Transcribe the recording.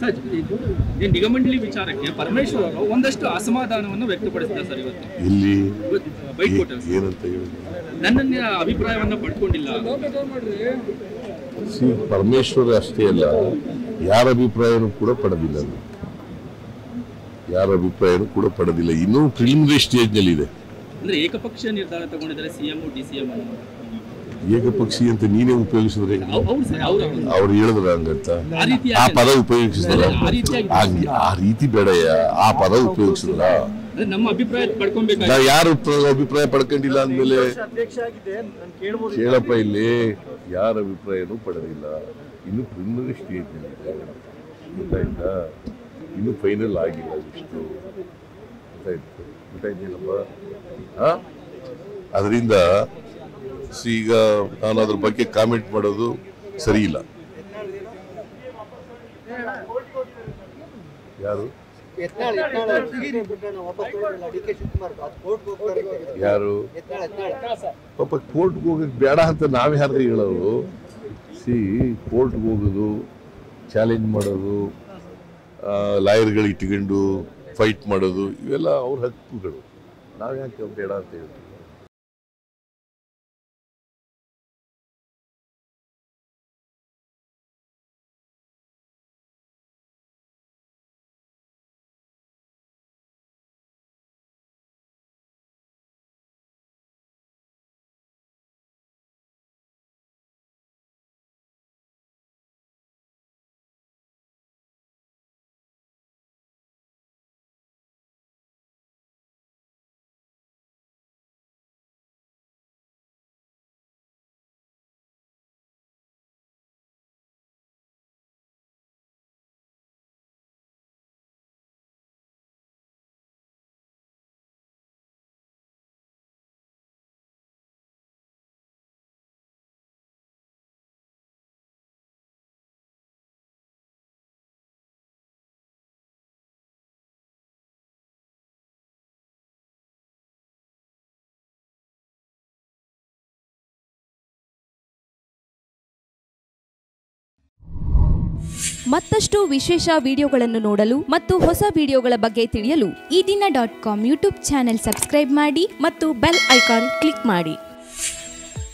Sir ಇದು ಈ ನಿಗಮಂಡಳಿ ವಿಚಾರಕ್ಕೆ ಪರಮೇಶ್ವರ್ ಅವರು ಒಂದಷ್ಟು ಅಸಮಾಧಾನವನ್ನು ವ್ಯಕ್ತಪಡಿಸಿದ್ದಾರೆ ಸರ್ ಇವತ್ತು ಇಲ್ಲಿ ಬೈಟ್ ಏ- ಕೊಟ್ಟರು ಸರ್. ಏನಂತ ಹೇಳಿ ನನ್ನನ್ನ ಅಭಿಪ್ರಾಯವನ್ನ ಪಡ್ಕೊಂಡಿಲ್ಲ ಸಿ ಪರಮೇಶ್ವರ ಅಷ್ಟೇ ಅಲ್ಲ ಯಾರ ಅಭಿಪ್ರಾಯನೂ ಕೂಡ ಪಡೆದಿಲ್ಲ ಅದು. ಯಾರ ಅಭಿಪ್ರಾಯನೂ ಕೂಡ ಪಡೆದಿಲ್ಲ ಇನ್ನೂ ಪ್ರಿಲಿಮಿನರಿ ಸ್ಟೇಜ್ನಲ್ಲಿ ಇದೆ ಅಂದ್ರೆ ಏಕಪಕ್ಷೀಯ ನಿರ್ಧಾರ ತಗೊಂಡಿದ್ದಾರೆ ಸಿಎಂ ಡಿ ಸಿ ಎಂ ಏಕಪಕ್ಷಿ ಅಂತ ನೀನೇ ಉಪಯೋಗಿಸಿದ್ರೆ ಹೌದು ಸರ್ ಅವರು ಅವ್ರು ಹೇಳಿದ್ರ ಹಂಗಂತ ಆ ರೀತಿಯಾಗಿ ಆ ಪದ ಉಪಯೋಗಿಸಿದ್ರ ಆ ರೀತಿಯಾಗಿ ಹಂಗೆ ಆ ರೀತಿ ಬೇಡಯ್ಯ ಆ ಪದ ಉಪಯೋಗಿಸಿದ್ರ ಅಂದ್ರೆ ನಮ್ಮ ಅಭಿಪ್ರಾಯ ಪಡ್ಕೊಬೇಕಾಗಿ ನಾ ಯಾರು ಪ್ರ- ಅಭಿಪ್ರಾಯ ಪಡ್ಕೊಂಡಿಲ್ಲ ಅಂದ್ಮೇಲೆ ಅಧ್ಯಕ್ಷ ಆಗಿದೆ ನಾನು ಕೇಳ್ಬೋದು ಕೇಳಪ್ಪ ಇಲ್ಲಿ ಯಾರ ಅಭಿಪ್ರಾಯನೂ ಪಡೆದಿಲ್ಲ ಇನ್ನು ಪ್ರಿಲಿಮಿನರಿ ಸ್ಟೇಜ್ನಲ್ಲಿದೆ ಗೊತ್ತಾಯ್ತಾ ಇನ್ನು ಫೈನಲ್ ಆಗಿಲ್ಲ ಇಷ್ಟು ಗೊತ್ತಾಯ್ತು ಗೊತ್ತಾಯ್ತೇನಪ್ಪ ಹಾ ಅದರಿಂದ ಈಗ ನಾನು ಅದ್ರ ಬಗ್ಗೆ ಕಾಮೆಂಟ್ ಮಾಡೋದು ಸರಿ ಇಲ್ಲ ಯಾರು ಯತ್ನಾಳ್ ಯತ್ನಾಳ್ ಅರ್ಜಿಗಿರಿ ಪ್ರಕರಣ ವಾಪಸ್ ತಗೊಂಡಿಲ್ಲ ಡಿ ಕೆ ಶಿವಕುಮಾರ್ ಅದು ಕೋರ್ಟ್ಗೆ ಹೋಗ್ತಾರೆ ಅಂತ ಹೇಳಿದ್ರು. ಯಾರು ಯತ್ನಾಳ್ ಯತ್ನಾಳ್ ಪಾಪ ಕೋರ್ಟ್ಗೆ ಹೋಗಕ್ಕೆ ಬೇಡ ಅಂತ ನಾವೇ ಯಾರು ಹೇಳೋರು ಸಿ ಕೋರ್ಟ್ಗೆ ಹೋಗೋದು ಚಾಲೆಂಜ್ ಮಾಡೋದು ಲಾಯರ್ಗಳು ಇಟ್ಕೊಂಡು ಫೈಟ್ ಮಾಡೋದು ಇವೆಲ್ಲ ಅವ್ರ ಹಕ್ಕುಗಳು ನಾವು ಯಾಕೆ ಬೇಡ ಅಂತ ಹೇಳ್ತೀವಿ ಮತ್ತಷ್ಟು ವಿಶೇಷ ವಿಡಿಯೋಗಳನ್ನು ನೋಡಲು ಮತ್ತು ಹೊಸ ವಿಡಿಯೋಗಳ ಬಗ್ಗೆ ತಿಳಿಯಲು Ee Dina dot com YouTube channel subscribe ಮಾಡಿ ಮತ್ತು ಬೆಲ್ ಐಕಾನ್ ಕ್ಲಿಕ್ ಮಾಡಿ